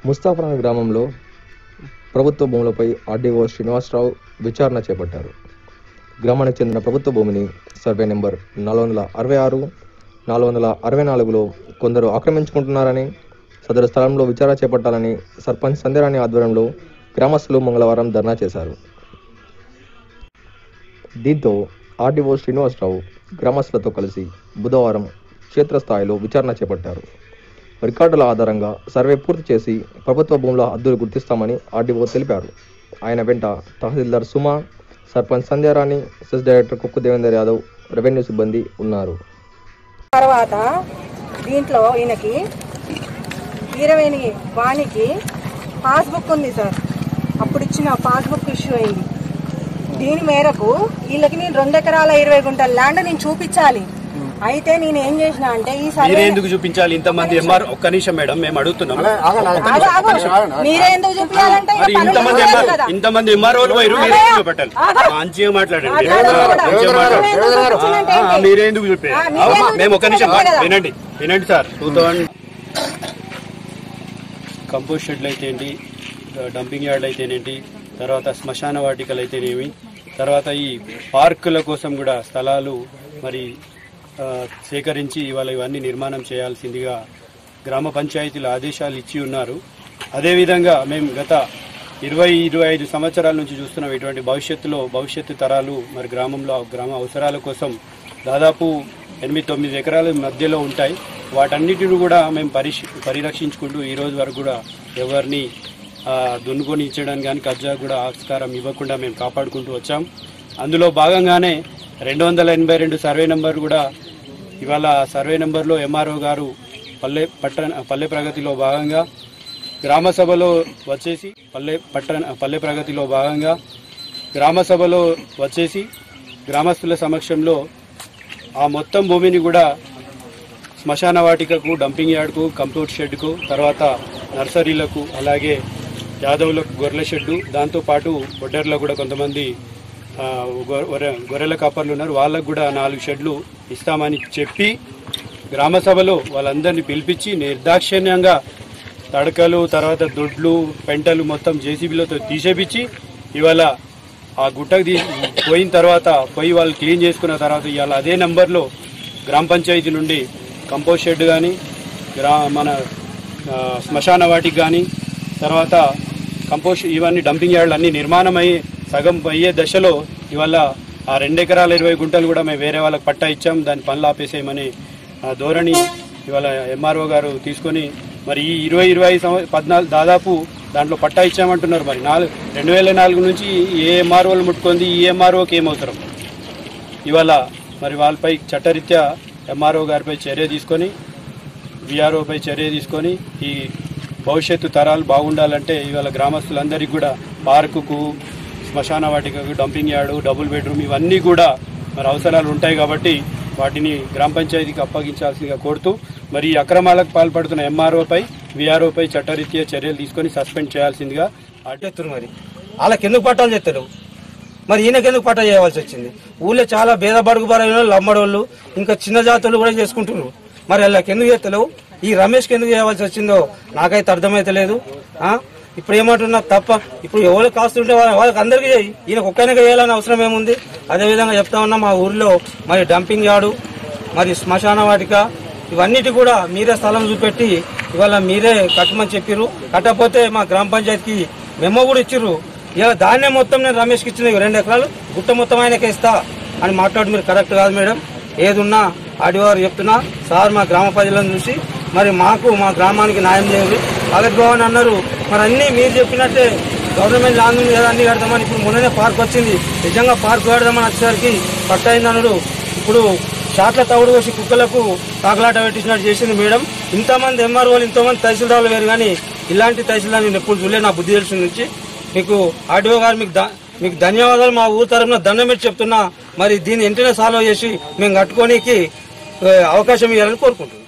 ముస్తాఫరాన్ గ్రామంలో ప్రభుత్వ భూములపై ఆర్డీఓ శ్రీనివాసరావు విచారణ చేపట్టారు గ్రామానికి చెందిన ప్రభుత్వ భూమిని సర్వే నెంబర్ నాలుగు వందల అరవై ఆరు నాలుగు వందల అరవై నాలుగులో కొందరు ఆక్రమించుకుంటున్నారని సదరు స్థలంలో విచారణ చేపట్టాలని సర్పంచ్ సంధ్యరాణి ఆధ్వర్యంలో గ్రామస్తులు మంగళవారం ధర్నా చేశారు దీంతో ఆర్డీఓ శ్రీనివాసరావు గ్రామస్తులతో కలిసి బుధవారం క్షేత్రస్థాయిలో విచారణ చేపట్టారు రికార్డుల ఆధారంగా సర్వే పూర్తి చేసి ప్రభుత్వ భూముల హద్దులు గుర్తిస్తామని ఆర్డీఓ తెలిపారు ఆయన వెంట తహసీల్దార్ Suma sarpanch Sandhyarani cess director Kukku Devender Yadav revenue సిబ్బంది ఉన్నారు తర్వాత దీంట్లో ఈయనకి వీరవేణి వాణికి పాస్బుక్ ఉంది సార్ అప్పుడు ఇచ్చిన పాస్బుక్ ఇష్యూ అయింది దీని మేరకు వీళ్ళకి నేను రెండు ఎకరాల ఇరవై గుంటల ల్యాండ్ నేను చూపించాలి అయితే నేను ఏం చేసిన అంటే ఈ సర్వే మీరే ఎందుకు చూపించాలి ఇంతమంది ఎంఆర్ ఒక్క నిమిషం మేడం మేము అడుగుతున్నాం ఆగు, ఆగు. మీరే ఎందుకు చూపించాలంటే ఇక మరి పనులు ఇంతమంది చేయలేదు ఎంఆర్ కదా. ఇంతమంది ఎంఆర్ఓలు పోయారు మీరే ఎందుకు చూపెట్టాలి మంచిగా మాట్లాడండి మంచిగా మాట్లాడండి ఆ, ఆ, మీరే ఎందుకు చూపించాలి ఆ, మీరే ఎందుకు మేము ఒక్క నిమిషం చూపించాలి కదా. వినండి వినండి సార్ టూ థౌసండ్ కంపోస్ట్ షెడ్లు అయితే ఏంటి డంపింగ్ యార్డ్ అయితేనేంటి తర్వాత శ్మశాన వాటికలు అయితేనేమి తర్వాత ఈ పార్కుల కోసం కూడా స్థలాలు మరి ఆ, సేకరించి ఇవాళ ఇవన్నీ నిర్మాణం చేయాల్సిందిగా గ్రామ పంచాయతీలు ఆదేశాలు ఇచ్చి ఉన్నారు అదేవిధంగా మేము గత ఇరవై ఇరవై ఐదు సంవత్సరాల నుంచి చూస్తున్నాం ఇటువంటి భవిష్యత్తులో భవిష్యత్తు తరాలు మరి గ్రామంలో గ్రామ అవసరాల కోసం దాదాపు ఎనిమిది తొమ్మిది ఎకరాల మధ్యలో ఉంటాయి వాటన్నిటిని కూడా మేము పరిశ పరిరక్షించుకుంటూ ఈ రోజు వరకు కూడా ఎవరిని ఆ, దున్నుకొని ఇచ్చడానికి కానీ కబ్జా కూడా ఆస్కారం ఇవ్వకుండా మేము కాపాడుకుంటూ వచ్చాం అందులో భాగంగానే రెండు వందల ఎనభై రెండు సర్వే నెంబర్ కూడా ఇవాళ సర్వే నెంబర్లో ఎంఆర్ఓ గారు పల్లె పట్టణ పల్లె ప్రగతిలో భాగంగా గ్రామ సభలో వచ్చేసి పల్లె పట్టణ పల్లె ప్రగతిలో భాగంగా గ్రామ సభలో వచ్చేసి గ్రామస్తుల సమక్షంలో ఆ మొత్తం భూమిని కూడా శ్మశాన వాటికకు డంపింగ్ యార్డ్కు కంప్యూటర్ షెడ్కు తర్వాత నర్సరీలకు అలాగే యాదవులకు గొర్రెల షెడ్డు దాంతోపాటు ఒడ్డర్లో కూడా కొంతమంది ఆ, గొ- గొర్రె- గొర్రెల కాపర్లు ఉన్నారు వాళ్ళకు కూడా నాలుగు షెడ్లు ఇస్తామని చెప్పి గ్రామ సభలో వాళ్ళందరినీ పిలిపించి నిర్దాక్షిణ్యంగా తడకలు తర్వాత దొడ్లు పెంటలు మొత్తం జేసీబీలతో తీసేపించి ఇవాళ ఆ గుట్టకు తీ పోయిన తర్వాత పోయి వాళ్ళు క్లీన్ చేసుకున్న తర్వాత ఇవాళ అదే నెంబర్లో గ్రామ పంచాయతీ నుండి కంపోస్ట్ షెడ్ కానీ గ్రా మన ఆ, శ్మశాన వాటికి కానీ తర్వాత కంపోస్ట్ ఇవన్నీ డంపింగ్ యార్డ్లు అన్నీ నిర్మాణం అయ్యి సగం అయ్యే దశలో ఇవాళ ఆ రెండు ఎకరాల ఇరవై గుంటలు కూడా మేము వేరే వాళ్ళకి పట్టా ఇచ్చాం దాని పనులు ఆపేసేయమని ఆ ధోరణి ఇవాళ ఎంఆర్ఓ గారు తీసుకొని మరి ఈ ఇరవై ఇరవై ఐదు సంవ పద్నాలుగు దాదాపు దాంట్లో పట్టా ఇచ్చామంటున్నారు మరి నాలుగు రెండు వేల నాలుగు నుంచి ఏ ఎంఆర్ఓలు ముట్టుకుంది ఈ ఎంఆర్ఓకి ఏమవుతారు ఇవాళ మరి వాళ్ళపై చట్టరీత్యా ఎంఆర్ఓ గారిపై చర్య తీసుకొని విఆర్ఓపై చర్య తీసుకొని ఈ భవిష్యత్తు తరాలు బాగుండాలంటే ఇవాళ గ్రామస్తులందరికీ కూడా పార్కుకు శ్మశాన వాటికకు డంపింగ్ యార్డు డబుల్ బెడ్రూమ్ ఇవన్నీ కూడా మరి అవసరాలు ఉంటాయి కాబట్టి వాటిని గ్రామ పంచాయతీకి అప్పగించాల్సిందిగా కోరుతూ మరి ఈ అక్రమాలకు పాల్పడుతున్న ఎంఆర్ఓపై విఆర్ఓపై చట్టరీత్యా చర్యలు తీసుకొని సస్పెండ్ చేయాల్సిందిగా చెప్తారు మరి వాళ్ళకి ఎందుకు పట్టాలు చెప్తారు మరి ఈయనకి ఎందుకు పట్ట చేయవలసి వచ్చింది ఊళ్ళో చాలా భేద బడుగు బలైన వాళ్ళు అమ్మడోళ్ళు ఇంకా చిన్న జాతులు కూడా చేసుకుంటున్నారు మరి వాళ్ళకి ఎందుకు చేస్తలేవు ఈ రమేష్కి ఎందుకు చేయవలసి వచ్చిందో నాకైతే అర్థమైతలేదు ఆ? ఇప్పుడు ఏమంటున్నా తప్ప ఇప్పుడు ఎవరు కాస్తుంటే వాళ్ళ వాళ్ళకి అందరికీ చేయి ఈయనకు ఒక్కైనా చేయాలని అవసరం ఏముంది అదేవిధంగా చెప్తా ఉన్నా మా ఊర్లో మరి డంపింగ్ యార్డు మరి శ్మశాన వాటిక ఇవన్నిటి కూడా మీరే స్థలం చూపెట్టి ఇవాళ మీరే కట్టమని చెప్పిర్రు కట్టకపోతే మా గ్రామ పంచాయతీకి మెమో కూడా ఇచ్చిర్రు ఇలా దాన్నే మొత్తం నేను రమేష్కి ఇచ్చిన ఈ రెండు ఎకరాలు గుట్ట మొత్తం ఆయనకే ఇస్తా అని మాట్లాడి మీరు కరెక్ట్ కాదు మేడం ఏదున్నా ఆడివారు చెప్తున్నా సార్ మా గ్రామ ప్రజలను చూసి మరి మాకు మా గ్రామానికి న్యాయం చేయాలి ఆవిర్భావం అన్నారు మరి అన్నీ మీరు చెప్పినట్టే గవర్నమెంట్ ల్యాండ్ ఉంది కదా అన్ని కడదామని ఇప్పుడు మొన్ననే పార్క్ వచ్చింది నిజంగా పార్క్ కడదామని వచ్చేసరికి పట్టయింది అన్నాడు ఇప్పుడు షాట్ల తవుడు వచ్చి కుక్కలకు తాకలాట పెట్టించినట్టు చేసింది మేడం ఇంతమంది ఎంఆర్ఓలు ఇంతమంది తహసీల్దార్లు వేరు కానీ ఇలాంటి తహసీల్దార్ నేను ఎప్పుడు చూడలేదు నా బుద్ధి తెలిసిన నుంచి మీకు ఆర్డీఓ గారు మీకు ద- మీకు ధన్యవాదాలు మా ఊరు తరఫున దండం పెట్టి చెప్తున్నా మరి దీన్ని వెంటనే సాల్వ్ చేసి మేము కట్టుకోనికి ఆ, అవకాశం ఇవ్వాలని కోరుకుంటున్నాం